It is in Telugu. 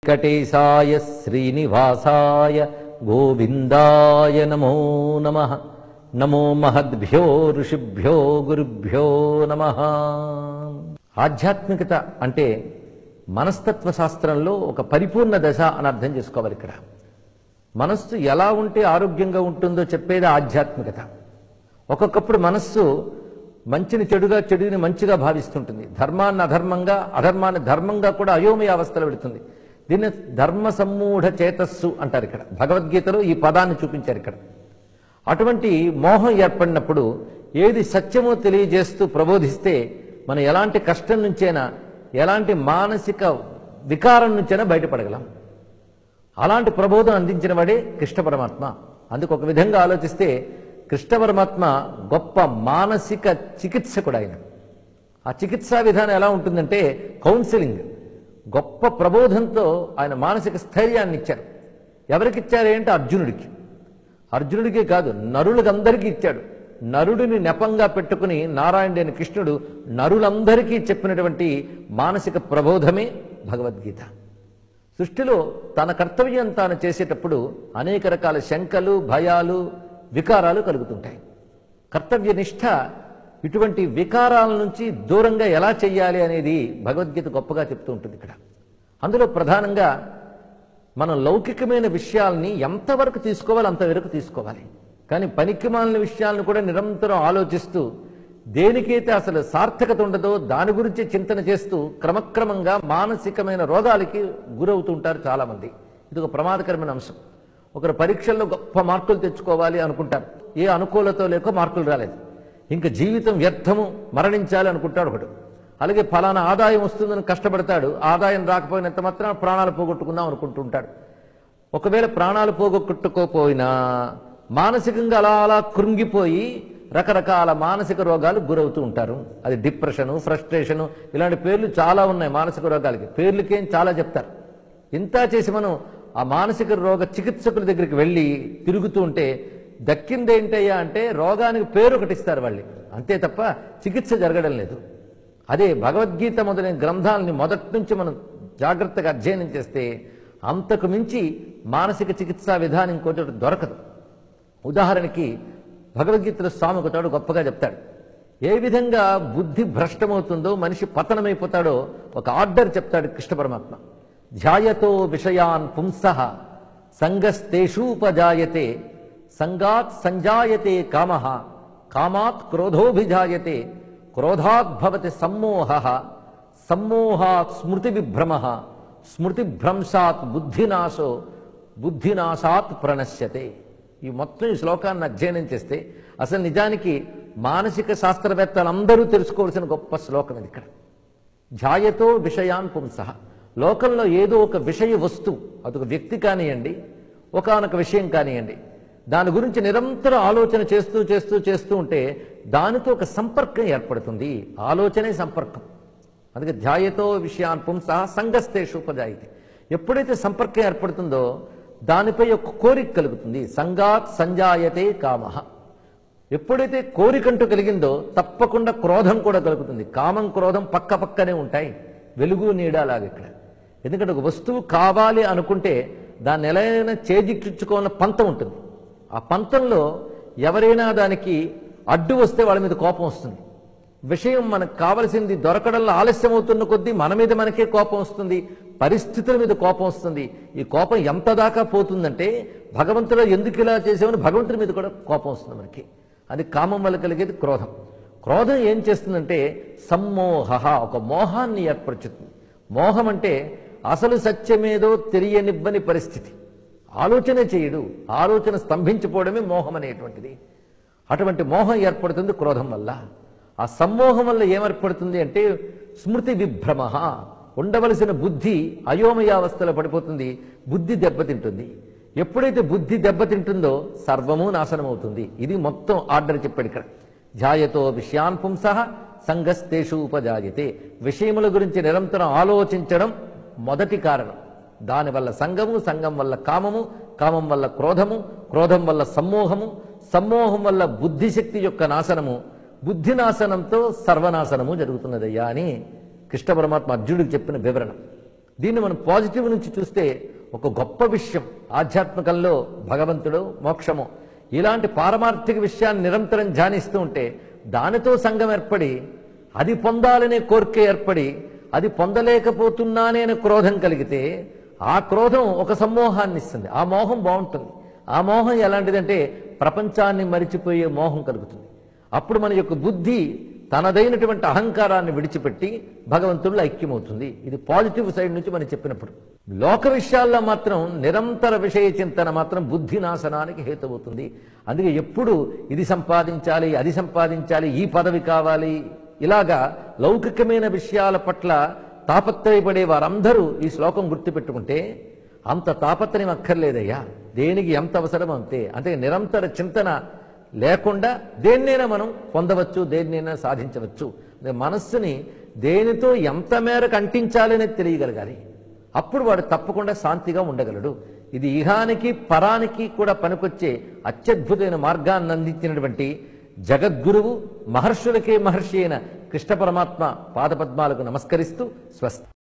వెంకటేశాయ శ్రీనివాసాయ గోవిందాయ నమో నమ నమో మహద్భ్యో ఋషిభ్యో గురుభ్యో నమ ఆధ్యాత్మికత అంటే మనస్తత్వ శాస్త్రంలో ఒక పరిపూర్ణ దశ అని అర్థం చేసుకోవాలి ఇక్కడ మనస్సు ఎలా ఉంటే ఆరోగ్యంగా ఉంటుందో చెప్పేది ఆధ్యాత్మికత ఒక్కొక్కప్పుడు మనస్సు మంచిని చెడుగా చెడుని మంచిగా భావిస్తుంటుంది ధర్మాన్ని అధర్మంగా అధర్మాన్ని ధర్మంగా కూడా అయోమయ అవస్థలో పెడుతుంది దీన్ని ధర్మ సమ్మూఢ చేతస్సు అంటారు ఇక్కడ భగవద్గీతలో ఈ పదాన్ని చూపించారు ఇక్కడ అటువంటి మోహం ఏర్పడినప్పుడు ఏది సత్యమో తెలియజేస్తూ ప్రబోధిస్తే మనం ఎలాంటి కష్టం నుంచైనా ఎలాంటి మానసిక వికారం నుంచైనా బయటపడగలం అలాంటి ప్రబోధం అందించిన వాడే కృష్ణ పరమాత్మ అందుకు ఒక విధంగా ఆలోచిస్తే కృష్ణ పరమాత్మ గొప్ప మానసిక చికిత్సకుడు ఆయన ఆ చికిత్సా విధానం ఎలా ఉంటుందంటే కౌన్సిలింగ్ గొప్ప ప్రబోధంతో ఆయన మానసిక స్థైర్యాన్ని ఇచ్చారు ఎవరికి ఇచ్చారు ఏంటి అర్జునుడికి అర్జునుడికే కాదు నరులకందరికీ ఇచ్చాడు నరుడిని నెపంగా పెట్టుకుని నారాయణుడైన కృష్ణుడు నరులందరికీ చెప్పినటువంటి మానసిక ప్రబోధమే భగవద్గీత సృష్టిలో తన కర్తవ్యం తాను చేసేటప్పుడు అనేక రకాల శంకలు భయాలు వికారాలు కలుగుతుంటాయి కర్తవ్య నిష్ఠ ఇటువంటి వికారాల నుంచి దూరంగా ఎలా చెయ్యాలి అనేది భగవద్గీత గొప్పగా చెప్తూ ఉంటుంది ఇక్కడ అందులో ప్రధానంగా మనం లౌకికమైన విషయాల్ని ఎంతవరకు తీసుకోవాలి అంతవరకు తీసుకోవాలి కానీ పనికిమాలిన విషయాలను కూడా నిరంతరం ఆలోచిస్తూ దేనికైతే అసలు సార్థకత ఉండదో దాని గురించి చింతన చేస్తూ క్రమక్రమంగా మానసికమైన రోగాలకి గురవుతుంటారు చాలామంది ఇది ఒక ప్రమాదకరమైన అంశం ఒకరు పరీక్షల్లో గొప్ప మార్కులు తెచ్చుకోవాలి అనుకుంటారు ఏ అనుకూలతో లేకో మార్కులు రాలేదు ఇంకా జీవితం వ్యర్థము మరణించాలి అనుకుంటాడు ఒకడు అలాగే ఫలానా ఆదాయం వస్తుందని కష్టపడతాడు ఆదాయం రాకపోయినంత మాత్రం ప్రాణాలు పోగొట్టుకుందాం అనుకుంటుంటాడు ఒకవేళ ప్రాణాలు పోగొట్టుకోపోయినా మానసికంగా అలా అలా కృంగిపోయి రకరకాల మానసిక రోగాలు గురవుతూ ఉంటారు అది డిప్రెషను ఫ్రస్ట్రేషను ఇలాంటి పేర్లు చాలా ఉన్నాయి మానసిక రోగాలకి పేర్లకేం చాలా చెప్తారు ఇంత చేసి మనం ఆ మానసిక రోగ చికిత్సకుల దగ్గరికి వెళ్ళి తిరుగుతూ ఉంటే దక్కిందేంటయ్యా అంటే రోగానికి పేరు ఒకటి ఇస్తారు వాళ్ళు అంతే తప్ప చికిత్స జరగడం లేదు అదే భగవద్గీత మొదలైన గ్రంథాలని మొదటి నుంచి మనం జాగ్రత్తగా అధ్యయనం చేస్తే అంతకు మించి మానసిక చికిత్సా విధానం ఇంకోటి దొరకదు ఉదాహరణకి భగవద్గీతలో స్వామి ఒకతాడు గొప్పగా చెప్తాడు ఏ విధంగా బుద్ధి భ్రష్టమవుతుందో మనిషి పతనమైపోతాడో ఒక ఆర్డర్ చెప్తాడు కృష్ణ పరమాత్మ ధ్యాయతో విషయాన్ పుంస సంగస్తేషూపజాయతే సంగాత్ సంజాయతే కామ కామాత్ క్రోధోభిజాయతే క్రోధాత్ భవతి సమ్మోహ సమ్మోహాత్ స్మృతి విభ్రమ స్మృతి భ్రంశాత్ బుద్ధినాశో బుద్ధినాశాత్ ప్రణశ్యతే ఈ మొత్తం ఈ శ్లోకాన్ని అధ్యయనం చేస్తే అసలు నిజానికి మానసిక శాస్త్రవేత్తలందరూ తెలుసుకోవాల్సిన గొప్ప శ్లోకం ఇది ఇక్కడ ధ్యాయతో విషయాన్ పుంస లోకంలో ఏదో ఒక విషయ వస్తువు అదొక వ్యక్తి కానివ్వండి ఒకనొక విషయం కానివ్వండి దాని గురించి నిరంతరం ఆలోచన చేస్తూ చేస్తూ చేస్తూ ఉంటే దానితో ఒక సంపర్కం ఏర్పడుతుంది ఆలోచనే సంపర్కం అందుకే ధ్యాయతో విషయాన్ పుంస సంగస్తేషు ఉపజాయితే ఎప్పుడైతే సంపర్కం ఏర్పడుతుందో దానిపై ఒక కోరిక కలుగుతుంది సంగాత్ సంజాయతే కామ ఎప్పుడైతే కోరికంటూ కలిగిందో తప్పకుండా క్రోధం కూడా కలుగుతుంది కామం క్రోధం పక్క పక్కనే ఉంటాయి వెలుగు నీడలాగా ఇక్కడ ఎందుకంటే ఒక వస్తువు కావాలి అనుకుంటే దాన్ని ఎలాగైనా చేజిక్కించుకోవాలన్న పంతం ఉంటుంది ఆ పంతంలో ఎవరైనా దానికి అడ్డు వస్తే వాళ్ళ మీద కోపం వస్తుంది విషయం మనకు కావలసింది దొరకడంలో ఆలస్యం అవుతున్న కొద్దీ మన మీద మనకే కోపం వస్తుంది పరిస్థితుల మీద కోపం వస్తుంది ఈ కోపం ఎంత దాకా పోతుందంటే భగవంతుడు ఎందుకు ఇలా చేసామని భగవంతుడి మీద కూడా కోపం వస్తుంది మనకి అది కామం వల్ల కలిగేది క్రోధం క్రోధం ఏం చేస్తుందంటే సమ్మోహ ఒక మోహాన్ని ఏర్పరచుతుంది మోహం అంటే అసలు సత్యమేదో తెలియనివ్వని పరిస్థితి ఆలోచనే చేయడు ఆలోచన స్తంభించిపోవడమే మోహం అనేటువంటిది అటువంటి మోహం ఏర్పడుతుంది క్రోధం వల్ల ఆ సమ్మోహం వల్ల ఏమేర్పడుతుంది అంటే స్మృతి విభ్రమ ఉండవలసిన బుద్ధి అయోమయావస్థలో పడిపోతుంది బుద్ధి దెబ్బతింటుంది ఎప్పుడైతే బుద్ధి దెబ్బతింటుందో సర్వము నాశనం అవుతుంది ఇది మొత్తం ఆర్డర్ చెప్పాడు ఇక్కడ ధ్యాయతో విషయాన్ పుంస సంగస్తేషు ఉపజాయతే విషయముల గురించి నిరంతరం ఆలోచించడం మొదటి కారణం దానివల్ల సంగము సంగం వల్ల కామము కామం వల్ల క్రోధము క్రోధం వల్ల సమ్మోహము సమ్మోహం వల్ల బుద్ధిశక్తి యొక్క నాశనము బుద్ధి నాశనంతో సర్వనాశనము జరుగుతున్నదయ్యా అని కృష్ణ పరమాత్మ అర్జునుడికి చెప్పిన వివరణ దీన్ని మనం పాజిటివ్ నుంచి చూస్తే ఒక గొప్ప విషయం ఆధ్యాత్మికంలో భగవంతుడు మోక్షము ఇలాంటి పారమార్థిక విషయాన్ని నిరంతరం ధ్యానిస్తూ ఉంటే దానితో సంఘం ఏర్పడి అది పొందాలనే కోరిక ఏర్పడి అది పొందలేకపోతున్నానే అనే క్రోధం కలిగితే ఆ క్రోధం ఒక సమ్మోహాన్ని ఇస్తుంది ఆ మోహం బాగుంటుంది ఆ మోహం ఎలాంటిదంటే ప్రపంచాన్ని మరిచిపోయే మోహం కలుగుతుంది అప్పుడు మన యొక్క బుద్ధి తనదైనటువంటి అహంకారాన్ని విడిచిపెట్టి భగవంతుడిలో ఐక్యమవుతుంది ఇది పాజిటివ్ సైడ్ నుంచి మనం చెప్పినప్పుడు లోక విషయాల్లో మాత్రం నిరంతర విషయ చింతన మాత్రం బుద్ధి నాశనానికి హేతువుతుంది అందుకే ఎప్పుడు ఇది సంపాదించాలి అది సంపాదించాలి ఈ పదవి కావాలి ఇలాగా లౌకికమైన విషయాల పట్ల తాపత్రయపడే వారందరూ ఈ శ్లోకం గుర్తుపెట్టుకుంటే అంత తాపత్రయం అక్కర్లేదయ్యా దేనికి ఎంత అవసరం అంతే అంటే నిరంతర చింతన లేకుండా దేన్నైనా మనం పొందవచ్చు దేన్నైనా సాధించవచ్చు అంటే మనస్సుని దేనితో ఎంత మేరకు అంటించాలనేది తెలియగలగాలి అప్పుడు వాడు తప్పకుండా శాంతిగా ఉండగలడు ఇది ఇహానికి పరానికి కూడా పనికొచ్చే అత్యద్భుతమైన మార్గాన్ని అందించినటువంటి జగద్గురువు మహర్షులకే మహర్షి అయిన కృష్ణ పరమాత్మ పాదపద్మాలకు నమస్కరిస్తూ స్వస్తి